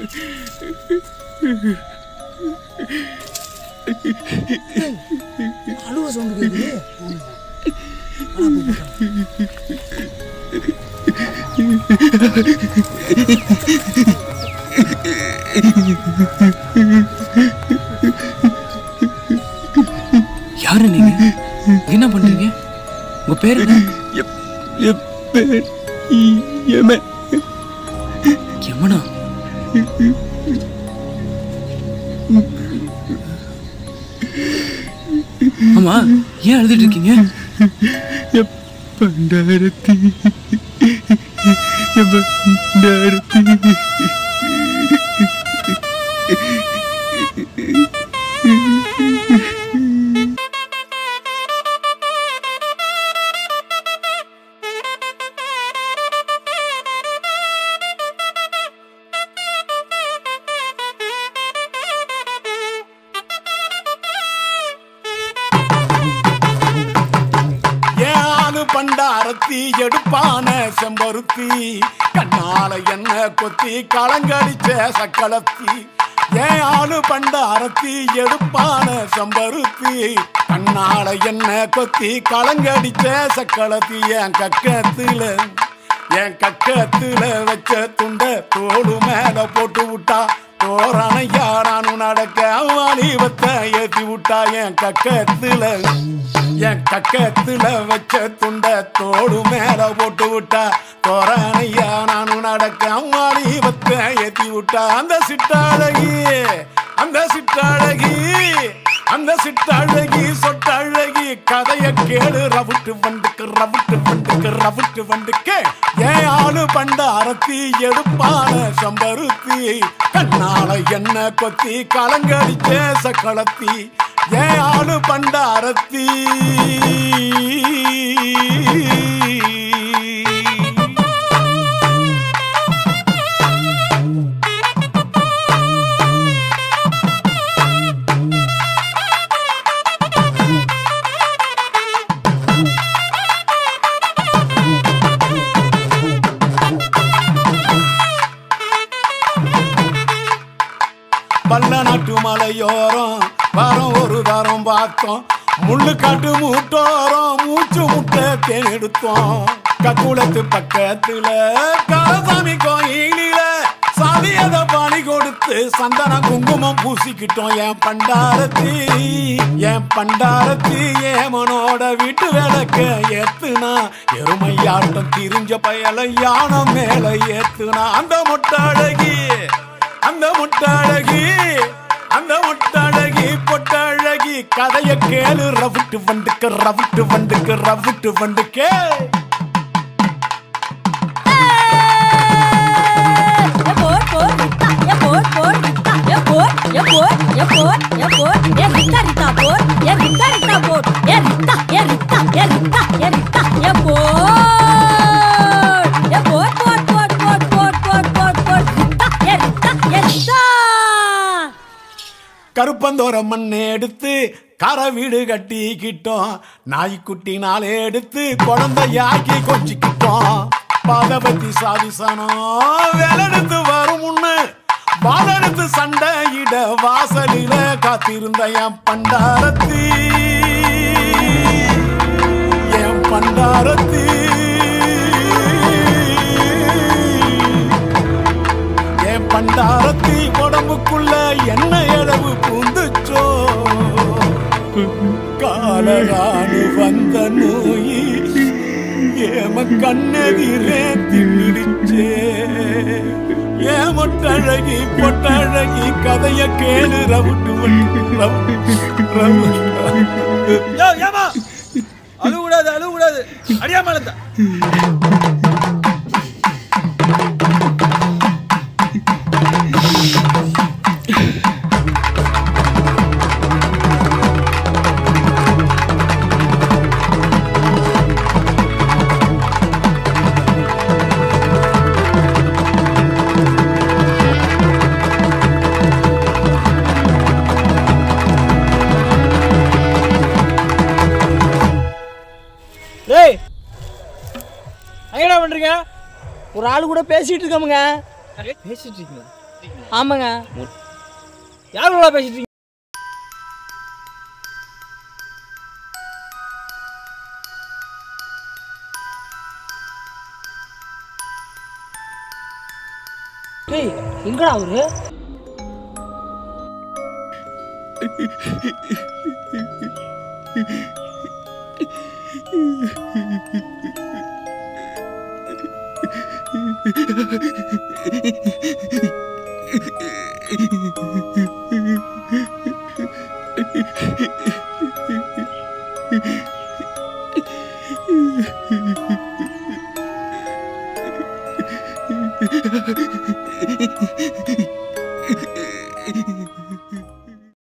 அழுவ சவுண்டு கேக்குது யாரு நீங்க என்ன பண்றீங்க உங்க பேர் என்ன யமனா ஆமா ஏன் அழுதுட்டு இருக்கீங்க பண்டாரத்தி பண்டாரத்தி ஏனு பண்டாரத்தி எடுப்பான செம்பருத்தி கண்ணால என்ன கொத்தி களங்கடிச்ச சக்களத்தி ஏன் ஆளு பண்டாரத்தி எடுப்பான செம்பருத்தி கண்ணால என்ன கொத்தி களங்கடிச்ச சக்களத்தி என் கக்கத்துல என் கக்கத்துல வச்ச துண்ட தோடு மேல போட்டு விட்டா தோரணையா நானும் நடக்க வாலிபத்தை ஏத்தி விட்டா என் கக்கத்துல என் கக்கத்துல வச்ச துண்ட தோடு மேல போட்டு விட்டா தோரணையா நானும் நடக்க வாலிபத்தை ஏத்தி விட்டா அந்த சிட்டாழகி அந்த சிட்டாழகி அந்த சிட்டாழகி சொட்டழகி கதைய கேளு ரவுட்டு வண்டுக்கு ரவுட்டு வண்டுக்கு ரவுட்டு வண்டுக்கு ஏன் ஆளு பண்ட அரத்தி எடுப்பான சம்பருத்தி கண்ணால என்ன கொத்தி கலங்கடிச்ச சக்களத்தி ஏன் ஆளு பண்ட அரத்தி பல்ல நாட்டு மலையோரம் வரம் ஒரு தரம் பார்த்தோம் முள்ளு காட்டு மூட்டோரம் மூச்சு முட்டை தேன் எடுத்தோம் கக்குளத்து பக்கத்துல காலசாமி கோயிலில சாதியத பாணி கொடுத்து சந்தன குங்குமம் பூசிக்கிட்டோம் என் பண்டாரத்தி என் பண்டாரத்தி ஏமனோட வீட்டு விளக்க ஏத்துனா எருமையாட்டம் திரிஞ்ச பயல யானை மேல ஏத்துனா அந்த மொட்டாழகி அந்த முட்டாழகி அந்த முட்டாழகி பொட்டாழகி கதைய கேளு ரவுட்டு வண்டுக்கு ரவுட்டு வண்டுக்கு ரவுட்டு வண்டுக்கு கருப்பந்தோர மண் எடுத்து கரை வீடு கட்டிக்கிட்டோம் நாய்க்குட்டி நாள் எடுத்து குழந்தையாக்கி கொஞ்சிக்கிட்டோம் பதபத்தி சாதிசனம் வேலெடுத்து வரும் முன்னு வாழெடுத்து சண்டையிட வாசலில காத்திருந்த என் பண்டாரத்தி என் பண்டாரத்தி என் பண்டாரத்தி உடம்புக்குள்ள என்ன அளவு பூந்துச்சோ காலராணு வந்த நோய் ஏம கண்ணெதிரே தின்னுடுச்சே ஏமொட்டழகி பொட்டழகி கதைய கேளு ரவுட்டு வண்டு, ரவு ரவு யோ ஏமா அழுவ கூடாது அழுவ கூடாது அடியாம அழுத்தா டேய் என்னடா பண்றீங்க ஒரு ஆள் கூட பேசிட்டு இருக்கோமுங்க பேசிட்டு இருக்கீங்களா ஆமாங்க யார் கூட பேசிட்டு இருக்கீங்க டேய் எங்கடா அவரு